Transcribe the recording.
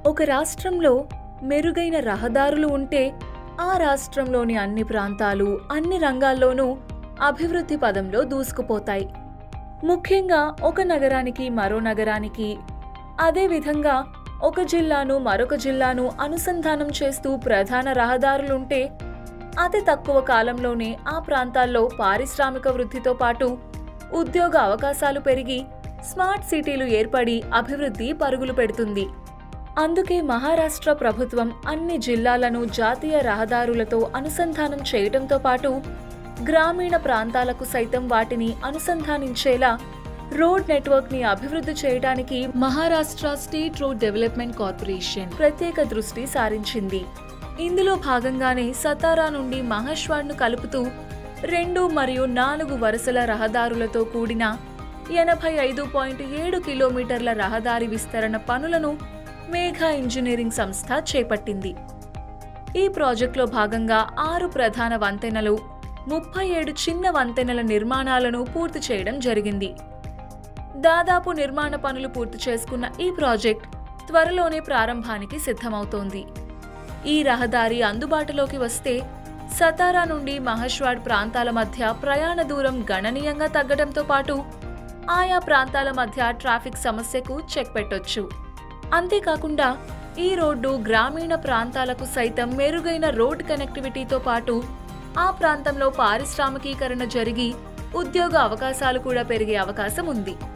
ఒక రాష్ట్రంలో మెరుగైన రహదారులు ఉంటే ఆ రాష్ట్రంలోని అన్ని ప్రాంతాలు అన్ని రంగాల్లోనూ అభివృద్ధి పదంలో దూసుకుపోతాయి ముఖ్యంగా ఒక నగరానికి మరో నగరానికి అదేవిధంగా ఒక జిల్లాను మరొక జిల్లాను అనుసంధానం చేస్తూ ప్రధాన రహదారులుంటే అతి తక్కువ కాలంలోనే ఆ ప్రాంతాల్లో పారిశ్రామిక వృద్ధితో పాటు ఉద్యోగ అవకాశాలు పెరిగి స్మార్ట్ సిటీలు ఏర్పడి అభివృద్ధి పరుగులు పెడుతుంది అందుకే మహారాష్ట్ర ప్రభుత్వం అన్ని జిల్లాలను జాతీయ రహదారులతో అనుసంధానం చేయడంతో పాటు గ్రామీణ ప్రాంతాలకు సైతం వాటిని అనుసంధానించేలా రోడ్ నెట్వర్క్ ని అభివృద్ధి చేయడానికి Maharashtra state road development corporation ప్రత్యేక దృష్టి సారించింది ఇందులో భాగంగానే సతారా నుండి మహేశ్వాడ్ను కలుపుతూ రెండు మరియు నాలుగు వరుసల రహదారులతో కూడిన ఎనభై ఐదు పాయింట్ ఏడు కిలోమీటర్ల రహదారి విస్తరణ పనులను మేఘా ఇంజనీరింగ్ సంస్థ చేపట్టింది ఈ ప్రాజెక్టులో భాగంగా ఆరు ప్రధాన వంతెనలు ముప్పై ఏడు చిన్న వంతెనల నిర్మాణాలను పూర్తి చేయడం జరిగింది దాదాపు నిర్మాణ పనులు పూర్తి చేసుకున్న ఈ ప్రాజెక్ట్ త్వరలోనే ప్రారంభానికి సిద్ధమవుతోంది ఈ రహదారి అందుబాటులోకి వస్తే సతారా నుండి మహేశ్వాడ్ ప్రాంతాల మధ్య ప్రయాణ దూరం గణనీయంగా తగ్గడంతో పాటు ఆయా ప్రాంతాల మధ్య ట్రాఫిక్ సమస్యకు చెక్ పెట్టొచ్చు అంతేకాకుండా ఈ రోడ్డు గ్రామీణ ప్రాంతాలకు సైతం మెరుగైన రోడ్ కనెక్టివిటీతో పాటు ఆ ప్రాంతంలో పారిశ్రామికీకరణ జరిగి ఉద్యోగ అవకాశాలు కూడా పెరిగే అవకాశం ఉంది